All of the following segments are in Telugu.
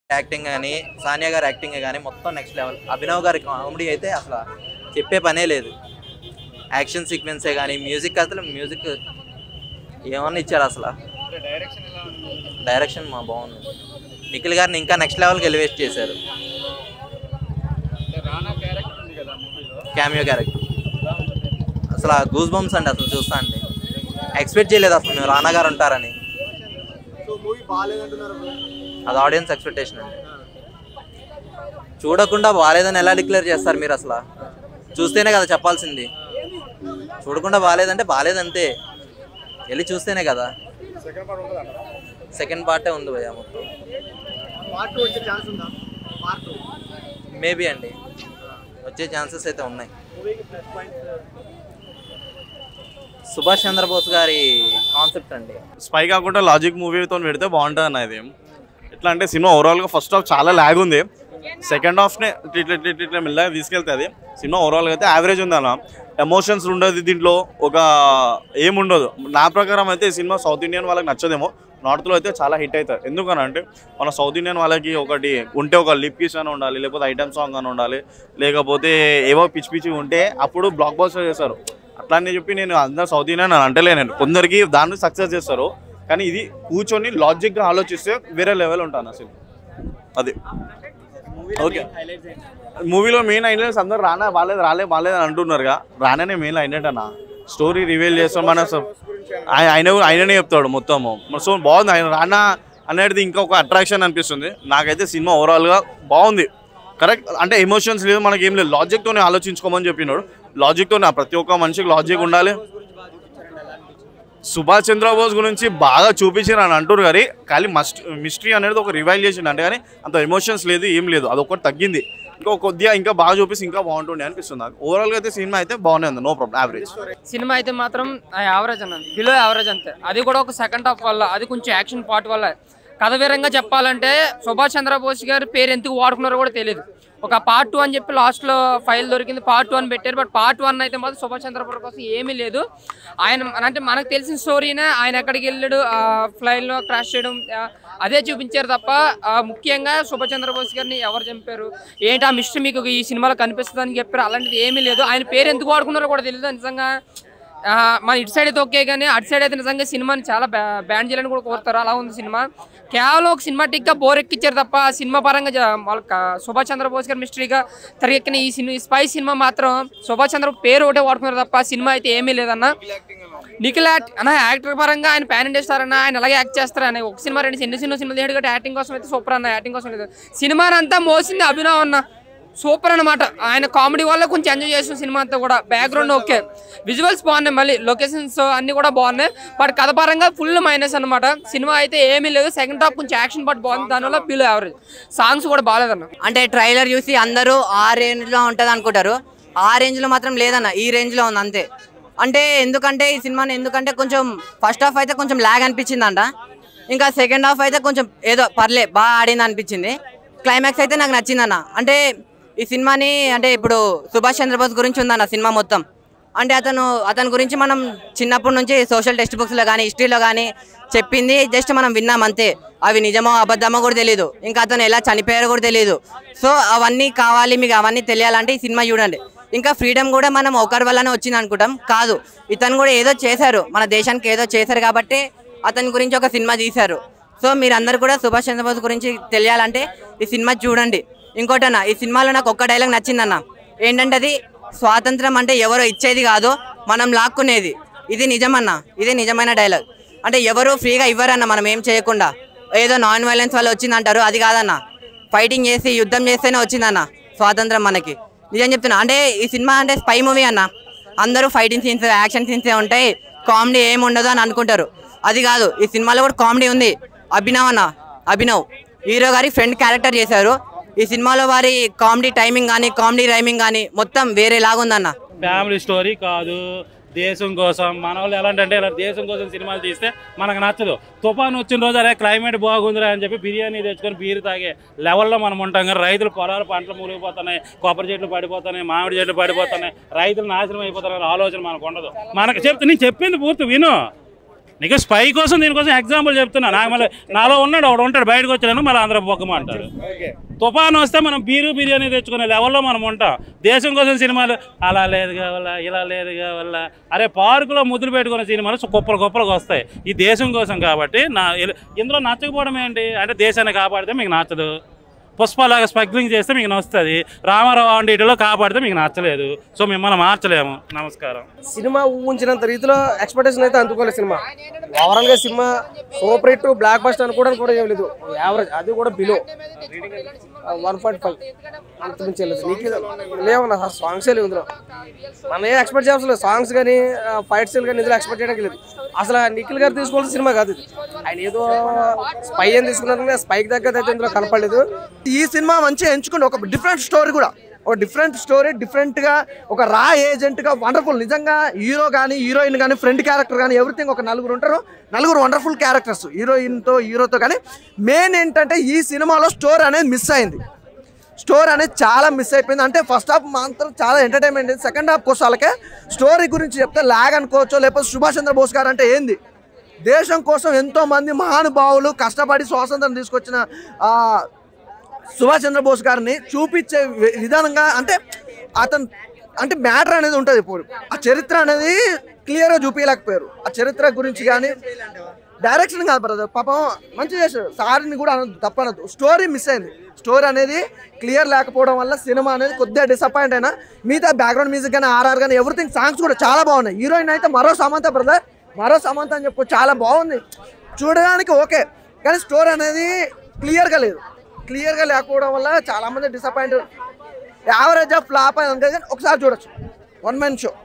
యాక్టింగ్ కానీ సానియా గారి యాక్టింగ్ కానీ మొత్తం నెక్స్ట్ లెవెల్ అభినవ్ గారి కామెడీ అయితే అసలు చెప్పే పనే లేదు యాక్షన్ సీక్వెన్సే కానీ మ్యూజిక్ అసలు మ్యూజిక్ ఏమన్నా ఇచ్చారు అసలు డైరెక్షన్ ఎలా ఉంది డైరెక్షన్ మా బాగుంది నిఖిల్ గారిని ఇంకా నెక్స్ట్ లెవెల్కి ఎలివేట్ చేశారు అంటే రానా క్యారెక్టర్ ఉంది కదా మూవీలో క్యామియో క్యారెక్టర్ అసలు ఆ గూస్ బంప్స్ అండి అసలు చూస్తా అండి ఎక్స్పెక్ట్ చేయలేదు అసలు మేము రానా గారు ఉంటారని సో మూవీ బాగాలేదంటున్నారు అది ఆడియన్స్ ఎక్స్పెక్టేషన్ అండి చూడకుండా బాగాలేదని ఎలా డిక్లేర్ చేస్తారు మీరు అసలు చూస్తేనే కదా చెప్పాల్సింది చూడకుండా బాగాలేదంటే బాగాలేదంతే వెళ్ళి చూస్తేనే కదా సెకండ్ పార్ట్ ఉంటుంది అంటారా సెకండ్ పార్టే ఉంది భయ్యా మొత్తం పార్ట్ టూ వచ్చే ఛాన్స్ ఉందా పార్ట్ టూ మేబీ అండి వచ్చే ఛాన్సెస్ అయితే ఉన్నాయి మూవీకి ప్లస్ పాయింట్స్ సుభాష్ చంద్రబోస్ గారి కాన్సెప్ట్ అండి స్పై కాకుండా లాజిక్ మూవీతో పెడితే బాగుంటుంది అన్న ఇది ఎట్లా అంటే సినిమా ఓవరాల్గా ఫస్ట్ హాఫ్ చాలా ల్యాగ్ ఉంది సెకండ్ హాఫ్నే ఇట్లా ఇట్లా ఇట్లా మెల్లగా తీసుకెళ్తుంది సినిమా ఓవరాల్గా అయితే యావరేజ్ ఉంది అన్న ఎమోషన్స్ ఉండదు దీంట్లో ఒక ఏముండదు నా ప్రకారం అయితే ఈ సినిమా సౌత్ ఇండియన్ వాళ్ళకి నచ్చదేమో నార్త్లో అయితే చాలా హిట్ అవుతుంది ఎందుకనంటే మన సౌత్ ఇండియన్ వాళ్ళకి ఒకటి ఉంటే ఒక లిప్ కిస్ అని ఉండాలి లేకపోతే ఐటమ్ సాంగ్ అని ఉండాలి లేకపోతే ఏవో పిచ్చి పిచ్చి ఉంటే అప్పుడు బ్లాక్ బాస్టర్ చేస్తారు అట్లా అని చెప్పి నేను అందరు సౌత్ ఇండియన్ అని అంటలే నేను కొందరికి దాన్ని సక్సెస్ చేస్తారు కానీ ఇది కూర్చొని లాజిక్గా ఆలోచిస్తే వేరే లెవెల్ ఉంటాను అసలు అది ఓకే మూవీలో మెయిన్ హైలైట్స్ అందరు రానా బాలేదు రాలే బాలేదు అని అంటున్నారుగా రానానే మెయిన్ హైలైట్ అన్న స్టోరీ రివీల్ చేస్తాం మన అసలు ఆయన ఆయన కూడా ఆయననే చెప్తాడు మొత్తము సో బాగుంది ఆయన రానా అనేది ఇంకొక అట్రాక్షన్ అనిపిస్తుంది నాకైతే సినిమా ఓవరాల్గా బాగుంది కరెక్ట్ అంటే ఎమోషన్స్ లేదు మనకి ఏం లేదు లాజిక్తోనే ఆలోచించుకోమని చెప్పినాడు లాజిక్తోనే ప్రతి ఒక్క మనిషికి లాజిక్ ఉండాలి సుభాష్ చంద్రబోస్ గురించి బాగా చూపించారు అని అంటారు కానీ కానీ మస్ట్ మిస్టరీ అనేది ఒక రివైల్ చేసిండు అంటే కానీ అంత ఎమోషన్స్ లేదు ఏం లేదు అదొకటి తగ్గింది ఇంకా కొద్దిగా ఇంకా బాగా చూపిస్తే ఇంకా బాగుంటుండే అనిపిస్తుంది నాకు ఓవరాల్గా అయితే సినిమా అయితే బాగానే ఉంది నో ప్రాబ్లం యావరేజ్ సినిమా అయితే మాత్రం యావరేజ్ అన్నది బిలో యావరేజ్ అంతే అది కూడా ఒక సెకండ్ హాఫ్ వల్ల అది కొంచెం యాక్షన్ పార్ట్ వల్ల కథ వివరంగా చెప్పాలంటే సుభాష్ చంద్రబోస్ గారి పేరు ఎందుకు వాడుకున్నారో కూడా తెలియదు ఒక పార్ట్ టూ అని చెప్పి లాస్ట్లో ఫైల్ దొరికింది పార్ట్ టూ అని పెట్టారు బట్ పార్ట్ వన్ అయితే మాత్రం సుభాష్ చంద్రబోస్ కోసం ఏమీ లేదు ఆయన అంటే మనకు తెలిసిన స్టోరీనే ఆయన ఎక్కడికి వెళ్ళాడు ఆ ఫ్లైట్లో క్రాష్ చేయడం ఆ, అదే చూపించారు తప్ప ఆ, ముఖ్యంగా సుభాష్ చంద్రబోస్ గారిని ఎవరు చంపారు ఏంటి ఆ మిస్టరీ మీకు ఈ సినిమాలో కనిపిస్తుంది అని చెప్పారు అలాంటిది ఏమీ లేదు ఆయన పేరు ఎందుకు వాడుకున్నారో కూడా తెలియదు నిజంగా ఆ, మన ఇటు సైడ్ అయితే ఓకే కానీ అటు సైడ్ అయితే నిజంగా సినిమాని చాలా బ్యా- బ్యాన్ చేయాలని కూడా కోరుతారు అలా ఉంది సినిమా కేవలం ఒక సినిమాటిక్గా బోర్ ఎక్కించారు తప్ప ఆ సినిమా పరంగా జ- వాళ్ళకి ఆ సుభాష్ చంద్రబోస్ గారి మిస్టరీగా తెరకెక్కిన ఈ సినిమా ఈ స్పై సినిమా మాత్రం సుభాష్ చంద్ర పేరు ఒకటే వాడుకున్నారు తప్ప సినిమా అయితే ఏమీ లేదన్న నిఖిల్ యాక్ట్ అన్న యాక్టర్ పరంగా ఆయన ప్యాన్ ఇండియా స్టార్ అన్న ఆయన అలాగే యాక్ట్ చేస్తారు ఆయన ఒక సినిమా రెండు చిన్న చిన్న సినిమా తీయడు యాక్టింగ్ కోసం అయితే సూపర్ అన్న యాక్టింగ్ కోసం లేదు సినిమాని అంతా మోసింది అభినవ్ అన్న సూపర్ అన్నమాట ఆయన కామెడీ వల్ల కొంచెం ఎంజాయ్ చేసిన సినిమా అంతా కూడా బ్యాక్గ్రౌండ్ ఓకే విజువల్స్ బాగున్నాయి మళ్ళీ లొకేషన్స్ అన్ని కూడా బాగున్నాయి బట్ కథ పరంగా ఫుల్ మైనస్ అన్నమాట సినిమా అయితే ఏమీ లేదు సెకండ్ హాఫ్ కొంచెం యాక్షన్ పార్ట్ బాగుంది దానివల్ల బిలో యావరేజ్ సాంగ్స్ కూడా బాగాలేదన్న అంటే ట్రైలర్ చూసి అందరూ ఆ రేంజ్లో ఉంటుంది అనుకుంటారు ఆ రేంజ్లో మాత్రం లేదన్న ఈ రేంజ్లో ఉంది అంతే అంటే ఎందుకంటే ఈ సినిమాని ఎందుకంటే కొంచెం ఫస్ట్ హాఫ్ అయితే కొంచెం ల్యాగ్ అనిపించిందంట ఇంకా సెకండ్ హాఫ్ అయితే కొంచెం ఏదో పర్లే బాగా ఆడింది అనిపించింది క్లైమాక్స్ అయితే నాకు నచ్చిందన్న అంటే ఈ సినిమాని అంటే ఇప్పుడు సుభాష్ చంద్రబోస్ గురించి ఉందన్న సినిమా మొత్తం అంటే అతను అతని గురించి మనం చిన్నప్పటి నుంచి సోషల్ టెక్స్ట్ బుక్స్లో కానీ హిస్టరీలో కానీ చెప్పింది జస్ట్ మనం విన్నాం అంతే అవి నిజమో అబద్ధమో కూడా తెలియదు ఇంకా అతను ఎలా చనిపోయారో కూడా తెలియదు సో అవన్నీ కావాలి మీకు అవన్నీ తెలియాలంటే ఈ సినిమా చూడండి ఇంకా ఫ్రీడమ్ కూడా మనం ఒకరి వల్లనే వచ్చింది అనుకుంటాం కాదు ఇతను కూడా ఏదో చేశారు మన దేశానికి ఏదో చేశారు కాబట్టి అతని గురించి ఒక సినిమా తీశారు సో మీరందరూ కూడా సుభాష్ చంద్రబోస్ గురించి తెలియాలంటే ఈ సినిమా చూడండి ఇంకోటన్నా ఈ సినిమాలో నాకు ఒక్క డైలాగ్ నచ్చిందన్న ఏంటంటే అది స్వాతంత్రం అంటే ఎవరో ఇచ్చేది కాదు మనం లాక్కునేది ఇది నిజమన్న ఇది నిజమైన డైలాగ్ అంటే ఎవరు ఫ్రీగా ఇవ్వరన్న మనం ఏం చేయకుండా ఏదో నాన్ వైలెన్స్ వల్ల వచ్చిందంటారు అది కాదన్న ఫైటింగ్ చేసి యుద్ధం చేస్తేనే వచ్చిందన్న స్వాతంత్రం మనకి నిజం చెప్తున్నా అంటే ఈ సినిమా అంటే స్పై మూవీ అన్న అందరూ ఫైటింగ్ సీన్స్ యాక్షన్ సీన్స్ ఉంటాయి కామెడీ ఏమి ఉండదు అని అనుకుంటారు అది కాదు ఈ సినిమాలో కూడా కామెడీ ఉంది అభినవ్ అన్న అభినవ్ హీరో గారి ఫ్రెండ్ క్యారెక్టర్ చేశారు ఈ సినిమాలో వారి కామెడీ టైమింగ్ కానీ కామెడీ రైమింగ్ కానీ మొత్తం వేరేలాగా ఉందన్న ఫ్యామిలీ స్టోరీ కాదు దేశం కోసం మన వాళ్ళు ఎలాంటి అంటే ఇలా దేశం కోసం సినిమాలు తీస్తే మనకు నచ్చదు తుఫాన్ వచ్చిన రోజు అరే క్లైమేట్ బాగుందిరా అని చెప్పి బిర్యానీ తెచ్చుకొని బీరు తాగే లెవెల్లో మనం ఉంటాం కానీ రైతులు పొలాలు పంటలు మునిగిపోతున్నాయి కొబ్బరి చెట్లు పడిపోతున్నాయి మామిడి చెట్లు పడిపోతున్నాయి రైతులు నాశనం అయిపోతున్నారు ఆలోచన మనకు ఉండదు మనకు చెప్తే నేను చెప్పింది పూర్తి విను నీకు స్పై కోసం దీనికోసం ఎగ్జాంపుల్ చెప్తున్నా నాకు మళ్ళీ నాలో ఉన్నాడు ఒకడు ఉంటాడు బయటకు వచ్చాను మళ్ళీ అందరూ బొక్కమంటారు తుఫాను వస్తే మనం బీరు బిర్యానీ తెచ్చుకునే లెవెల్లో మనం ఉంటాం దేశం కోసం సినిమాలు అలా లేదు కావాలా ఇలా లేదు కావాలా అరే పార్కులో ముద్దులు పెట్టుకునే సినిమాలు సు- కుప్పలు కుప్పలకు వస్తాయి ఈ దేశం కోసం కాబట్టి నా ఇల- ఇందులో నచ్చకపోవడం ఏంటి అంటే దేశాన్ని కాపాడితే మీకు నచ్చదు పుష్పలాగా స్మగ్లింగ్ చేస్తే మీకు నచ్చుతుంది రామారావు అంటే ఇటులో కాపాడితే మీకు నచ్చలేదు సో మిమ్మల్ని మార్చలేము నమస్కారం సినిమా ఊహించినంత రీతిలో ఎక్స్పెక్టేషన్ అయితే అందుకోలేదు సినిమా ఓవరాల్ గా cinema super hit blockbuster అనుకోవడానికి కూడా ఏం లేదు యావరేజ్ అది కూడా బిలో వన్ పాయింట్ ఫైవ్ అంత మించి వెళ్ళదు నీకు లేవన్నా సాంగ్సే లేవు ఇందులో మనం ఏం ఎక్స్పెక్ట్ చేయాల్సిన సాంగ్స్ కానీ ఫైట్ సీల్ కానీ ఇందులో ఎక్స్పెక్ట్ చేయడానికి లేదు అసలు నిఖిల్ గారు తీసుకోవాల్సిన సినిమా కాదు ఇది ఆయన ఏదో స్పై అని తీసుకున్నారు స్పైక్ దగ్గర అయితే ఇందులో కనపడలేదు ఈ సినిమా మంచిగా ఎంచుకుంటే ఒక డిఫరెంట్ స్టోరీ కూడా ఒక డిఫరెంట్ స్టోరీ డిఫరెంట్గా ఒక రా ఏజెంట్గా వండర్ఫుల్ నిజంగా హీరో కానీ హీరోయిన్ కానీ ఫ్రెండ్ క్యారెక్టర్ కానీ ఎవ్రీథింగ్ ఒక నలుగురు ఉంటారు నలుగురు వండర్ఫుల్ క్యారెక్టర్స్ హీరోయిన్తో హీరోతో కానీ మెయిన్ ఏంటంటే ఈ సినిమాలో స్టోరీ అనేది మిస్ అయింది స్టోరీ అనేది చాలా మిస్ అయిపోయింది అంటే ఫస్ట్ హాఫ్ మాత్రం చాలా ఎంటర్టైన్మెంట్ సెకండ్ హాఫ్ కోసం వాళ్ళకే స్టోరీ గురించి చెప్తే లాగ్ అనుకోవచ్చు లేకపోతే సుభాష్ చంద్రబోస్ గారు అంటే ఏంది దేశం కోసం ఎంతో మంది మహానుభావులు కష్టపడి స్వాతంత్రం తీసుకొచ్చిన ఆ, సుభాష్ చంద్రబోస్ గారిని చూపించే వి- విధానంగా అంటే అతను అంటే మ్యాటర్ అనేది ఉంటుంది ఇప్పుడు ఆ చరిత్ర అనేది క్లియర్గా చూపించలేకపోయారు ఆ చరిత్ర గురించి కానీ డైరెక్షన్ కాదు బ్రదర్ పాపం మంచి చేశారు సార్ని కూడా అనొద్దు తప్పనద్దు స్టోరీ మిస్ అయింది స్టోరీ అనేది క్లియర్ లేకపోవడం వల్ల సినిమా అనేది కొద్దిగా డిసప్పాయింట్ అయినా మిగతా బ్యాక్గ్రౌండ్ మ్యూజిక్ కానీ ఆర్ఆర్ కానీ ఎవ్రీథింగ్ సాంగ్స్ కూడా చాలా బాగున్నాయి హీరోయిన్ అయితే మరో సమంత బ్రదర్ మరో సమంత అని చెప్పు చాలా బాగుంది చూడడానికి ఓకే కానీ స్టోరీ అనేది క్లియర్గా లేదు క్లియర్గా లేకపోవడం వల్ల చాలా మంది డిసప్పాయింట్ యావరేజ్ ఆఫ్ ఫ్లాప్ అయింది కానీ ఒకసారి చూడొచ్చు వన్ మ్యాన్ షో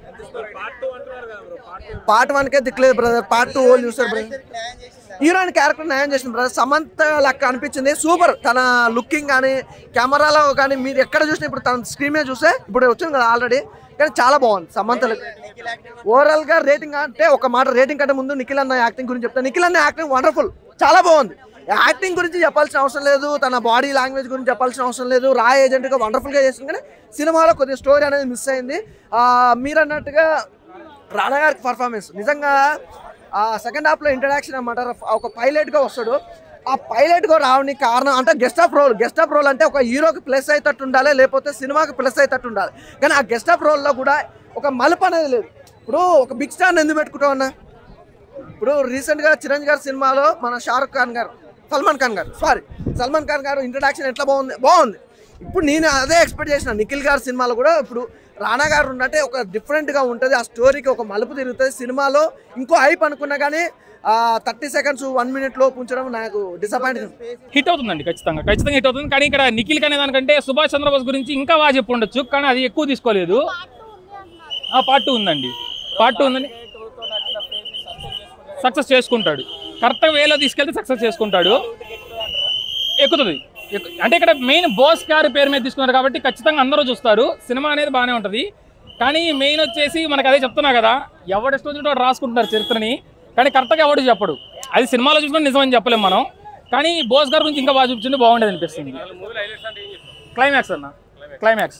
పార్ట్ వన్కే దిక్కులేదు బ్రదర్ పార్ట్ టూ ఓల్ చూస్తారు బ్రదర్ హీరోయిన్ క్యారెక్టర్ న్యాయం చేసింది బ్రదర్ సమంత లెక్క అనిపించింది సూపర్ తన లుకింగ్ కానీ కెమెరాలో కానీ మీరు ఎక్కడ చూసినా ఇప్పుడు తన స్క్రీన్ మీద చూస్తే ఇప్పుడు వచ్చింది కదా ఆల్రెడీ కానీ చాలా బాగుంది సమంత ఓవరాల్ గా రేటింగ్ అంటే ఒక మాట రేటింగ్ కంటే ముందు నిఖిల్ అన్న యాక్టింగ్ గురించి చెప్తాను నిఖిల్ అన్న యాక్టింగ్ వండర్ఫుల్ చాలా బాగుంది యాక్టింగ్ గురించి చెప్పాల్సిన అవసరం లేదు తన బాడీ లాంగ్వేజ్ గురించి చెప్పాల్సిన అవసరం లేదు రా ఏజెంట్గా వండర్ఫుల్గా చేసింది కానీ సినిమాలో కొద్దిగా స్టోరీ అనేది మిస్ అయింది ఆ, మీరు అన్నట్టుగా రానా గారికి పర్ఫార్మెన్స్ నిజంగా సెకండ్ హాఫ్లో ఇంట్రడక్షన్ అనమాట ఒక పైలట్గా వస్తాడు ఆ పైలట్గా రావడానికి కారణం అంటే guest of role guest of role అంటే ఒక హీరోకి ప్లస్ అయ్యేటట్టు ఉండాలి లేకపోతే సినిమాకి ప్లస్ అయ్యేటట్టు ఉండాలి కానీ ఆ గెస్ట్ ఆఫ్ రోల్లో కూడా ఒక మలుపు అనేది లేదు ఇప్పుడు ఒక బిగ్ స్టార్ ఎందుకు పెట్టుకుంటాం అన్నా ఇప్పుడు రీసెంట్గా చిరంజీవి గారి సినిమాలో మన షారుఖ్ ఖాన్ గారు సల్మాన్ ఖాన్ గారు సారీ సల్మాన్ ఖాన్ గారు ఇంట్రడక్షన్ ఎట్లా బాగుంది బాగుంది ఇప్పుడు నేను అదే ఎక్స్పెక్ట్ చేసిన నిఖిల్ గారి సినిమాలో కూడా ఇప్పుడు రానా గారు ఉన్నట్టే ఒక డిఫరెంట్గా ఉంటుంది ఆ స్టోరీకి ఒక మలుపు తిరుగుతుంది సినిమాలో ఇంకో హైప్ అనుకున్నా కానీ థర్టీ సెకండ్స్ వన్ మినిట్లో ఉంచడం నాకు డిసప్పాయింట్ హిట్ అవుతుందండి ఖచ్చితంగా ఖచ్చితంగా హిట్ అవుతుంది కానీ ఇక్కడ నిఖిల్ అనే దానికంటే సుభాష్ చంద్రబోస్ గురించి ఇంకా బాగా చెప్పి ఉండొచ్చు కానీ అది ఎక్కువ తీసుకోలేదు ఆ పార్ట్ టూ ఉందండి పార్ట్ టూ ఉందని సక్సెస్ చేసుకుంటాడు కరెక్ట్గా వేలో తీసుకెళ్తే సక్సెస్ చేసుకుంటాడు ఎక్కుతుంది ఎక్కు- అంటే ఇక్కడ మెయిన్ బాస్ గారి పేరు మీద తీసుకున్నారు కాబట్టి ఖచ్చితంగా అందరూ చూస్తారు సినిమా అనేది బాగానే ఉంటుంది కానీ మెయిన్ వచ్చేసి మనకు అదే చెప్తున్నా కదా ఎవడు ఇష్టం వచ్చినట్టు వాడు రాసుకుంటున్నారు చరిత్రని కానీ కరెక్ట్గా ఎవడు చెప్పడు అది సినిమాలో చూసుకుంటే నిజమని చెప్పలేం మనం కానీ బోస్ గారి గురించి ఇంకా బాగా చూపించండి బాగుండేది అనిపిస్తుంది క్లైమాక్స్ అన్న క్లైమాక్స్